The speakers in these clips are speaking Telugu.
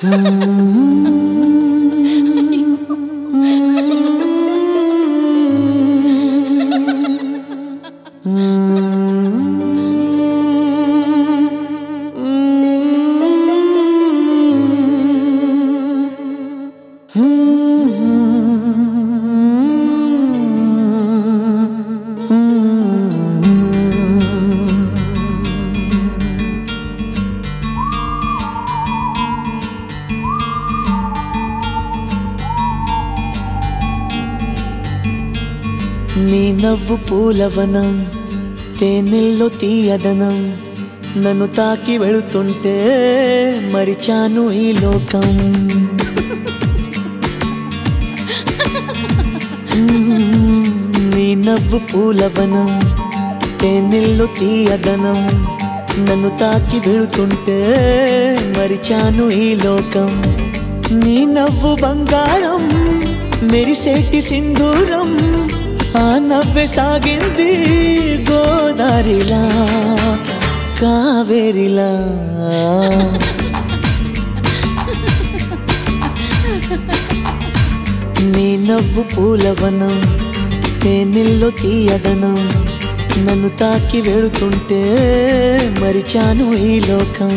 నీ నవ్వు పూలవనం తేనెల్లో తీయదనం నన్ను తాకి వెళుతుంటే మరిచాను ఈ లోకం నీ నవ్వు పూలవనం తేనెల్లో తీయదనం నన్ను తాకి వెళుతుంటే మరిచాను ఈ లోకం నీ నవ్వు బంగారం మెరిసేటి సింధూరం ఆ నవ్వె సాగింది గోదారిలా కావేరిలా నీ నవ్వు పూలవనం తేనెల్లో తీయదనం నన్ను తాకి వెళుతుంటే మరిచాను ఈ లోకం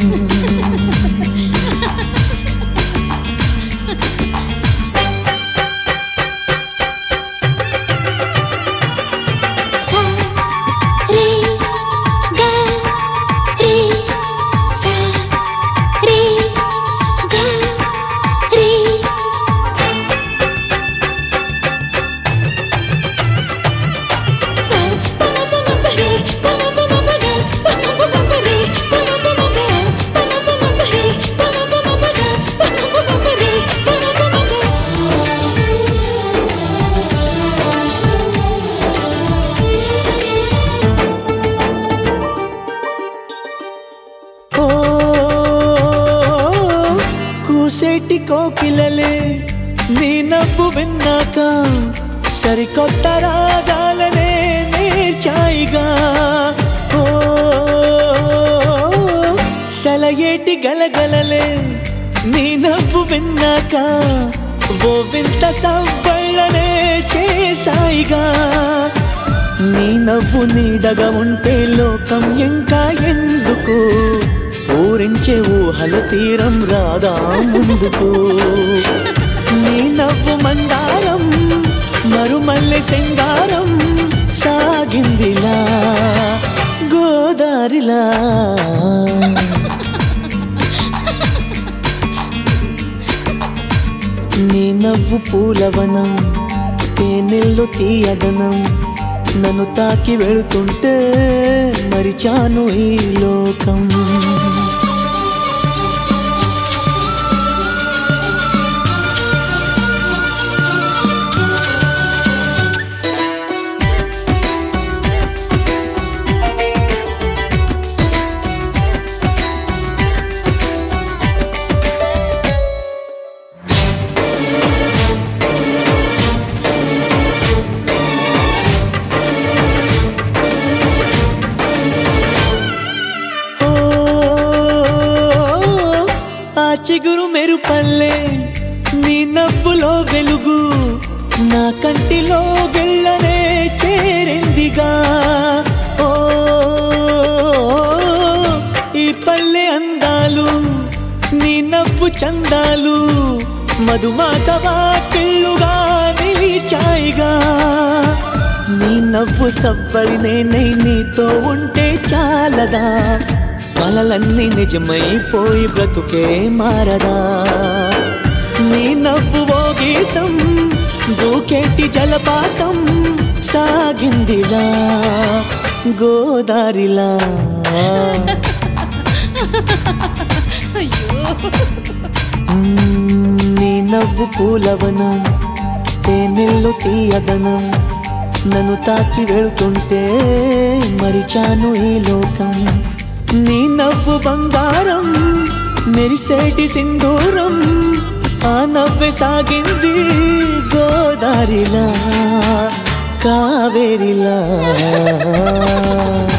సా రే గా రే సా రే గా రే సా పన పన పరే పన పన పన పన పన పరే పన పన పన పన పన పరే పన పన పన పన పన పరే పన పన పన ఓ కూసేటి కోకిలలే నీ నవ్వు విన్నాక సరికొత్త రాగాలనే నేర్చాయిగా ఓ సలయేటి గలగలలే నీ నవ్వు విన్నాక ఓ వింత సవ్వళ్ళనే చేసాయిగా నీ నవ్వు నీడగా ఉంటే లోకం ఇంకా ఎందుకు ఊరించే ఊహల తీరం రాదా ముందుకు నీ నవ్వు మందారం మరుమల్లె సింగారం సాగిందిలా గోదారిలా నీ నవ్వు పూలవనం తేనెల్లో తీయదనం నన్ను తాకి వెళుతుంటే మరిచాను ఈ లోకం ఓ ఆ చిగురు మెరుపల్లే నీ నవ్వులో వెలుగు నా కంటిలో గెళ్ళనే చేరిందిగా ఓ ఈ పల్లె అందాలు నీ నవ్వు చందాలు మధుమాసవా పిల్లుగా నిలిచాయిగా నీ నవ్వు సవ్వడి నేనై నీతో ఉంటే చాలదా కలలన్నీ నిజమైపోయి బ్రతుకే మారదా నీ నవ్వు ఓ గీతం దూకేటి జలపాతం సాగిందిలా గోదారిలా అయ్యో మ్మ్, నీ నవ్వు పూలవనం తేనెల్లో తీయదనం నన్ను తాకి వెళుతుంటే మరిచాను ఈ లోకం నీ నవ్వు బంగారం మెరిసేటి సింధూరం ఆ నవ్వె సాగింది గోదారిలా కావేరిలా